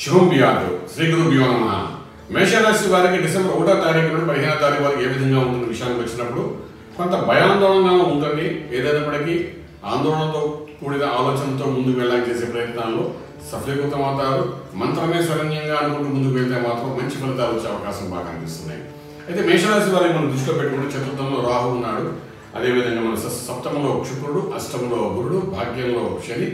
శుభం బియాదు శ్రీ గురుభ్యో నమ మేషరాశి వారికి డిసెంబర్ ఒకటో తారీఖు నుండి పదిహేనో తారీఖు వరకు ఏ విధంగా ఉంటుంది విషయానికి వచ్చినప్పుడు కొంత భయాందోళనగా ఉంటుంది ఏదైనప్పటికీ ఆందోళనతో కూడిన ఆలోచనతో ముందుకు వెళ్ళాలని చేసే ప్రయత్నాల్లో సఫలీకృతం అవుతారు మంత్రమే శరణ్యంగా అనుకుంటూ ముందుకు వెళ్తే మాత్రం మంచి ఫలితాలు వచ్చే అవకాశం బాగా కనిపిస్తున్నాయి అయితే మేషరాశి వారికి మనం దృష్టిలో పెట్టుకుంటే చతుర్థంలో రాహు ఉన్నాడు అదేవిధంగా మన స- సప్తమంలో శుక్రుడు అష్టమంలో గురుడు భాగ్యంలో శని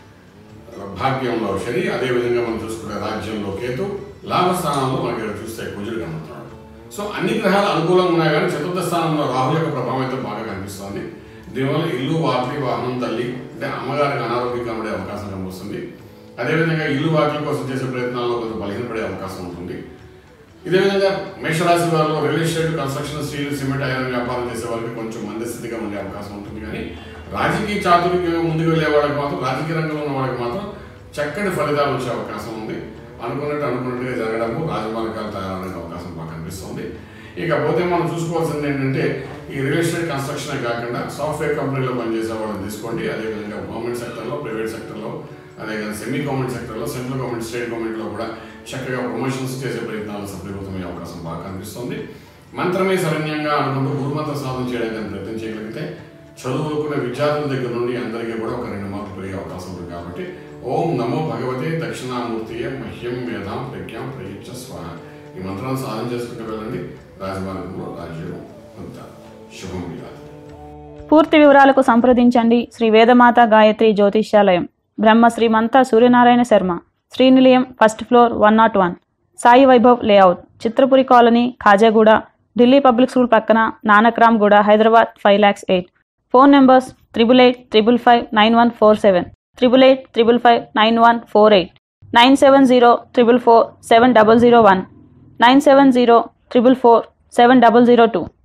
భాగ్యంలో శని అదేవిధంగా మనం చూసుకుంటే రాజ్యంలో కేతు లాభస్థానంలో మనకి ఇక్కడ చూస్తే కుజుడు కనబడుతున్నాడు సో అన్ని గ్రహాలు అనుకూలంగా ఉన్నాయి కానీ చతుర్థ స్థానంలో రాహు యొక్క ప్రభావం అయితే బాగా కనిపిస్తుంది దీనివల్ల ఇల్లు వాకిలి వాహనం తల్లి అంటే అమ్మగారికి అనారోగ్యం కనబడే అవకాశం కనిపిస్తుంది అదేవిధంగా ఇల్లు వాకిలి కోసం చేసే ప్రయత్నాల్లో కొంచెం బలహీనపడే అవకాశం ఉంటుంది ఇదే విధంగా మేషరాశి వారిలో real estate construction steel cement iron వ్యాపారం చేసే వారికి కొంచెం మందస్థితిగా ఉండే అవకాశం ఉంటుంది కానీ రాజకీయ చాతుర్యం ముందుకు వెళ్ళే వాళ్ళకి మాత్రం రాజకీయ రంగంలో ఉన్న వాళ్ళకి మాత్రం చక్కటి ఫలితాలు వచ్చే అవకాశం ఉంది అనుకున్నట్టు అనుకున్నట్టుగా జరగడము రాజమార్గాలు తయారవడానికి అవకాశం బాగా కనిపిస్తుంది ఇకపోతే మనం చూసుకోవాల్సింది ఏంటంటే ఈ రియల్ ఎస్టేట్ కన్స్ట్రక్షన్ కాకుండా సాఫ్ట్వేర్ కంపెనీలో పనిచేసే వాళ్ళని తీసుకోండి అదేవిధంగా గవర్నమెంట్ సెక్టర్లో ప్రైవేట్ సెక్టర్లో అదేవిధంగా సెమీ గవర్నమెంట్ సెక్టర్లో సెంట్రల్ గవర్నమెంట్ స్టేట్ గవర్నమెంట్లో కూడా చక్కగా ప్రమోషన్స్ చేసే ప్రయత్నాలు సఫలీకృతమయ్యే అవకాశం బాగా కనిపిస్తుంది మంత్రమే శరణ్యంగా అనుకుంటూ గురుమంత్ర సాధన చేయడానికి ప్రయత్నం చేయగలిగితే చదువుకునే విద్యార్థుల దగ్గర నుండి అందరికీ కూడా ఒక రెండు మార్కులు పెరిగే అవకాశం ఉంటుంది కాబట్టి ఓం నమో భగవతే దక్షిణామూర్తియే మహ్యం మేధాం ప్రజ్ఞాం ప్రయుక్త స్వాహ ఈ మంత్రాన్ని సాధన చేసుకుంటూ వెళ్ళండి రాజమార్గంలో రాజ్యం అంతా శుభం విరాదు పూర్తి వివరాలకు సంప్రదించండి Shri Vedamata Gayatri Jyotishyalayam Brahma Srimantha Suryanarayana Sharma Srinilayam first floor one nought one Sai Vaibhav layout Chitrapuri colony Khajaguda Delhi public school పక్కన Nanakram Guda Hyderabad five lakhs eight phone numbers triple eight triple five nine one four seven triple eight triple five nine one four eight nine seven zero triple four seven double zero one nine seven zero triple four seven double zero two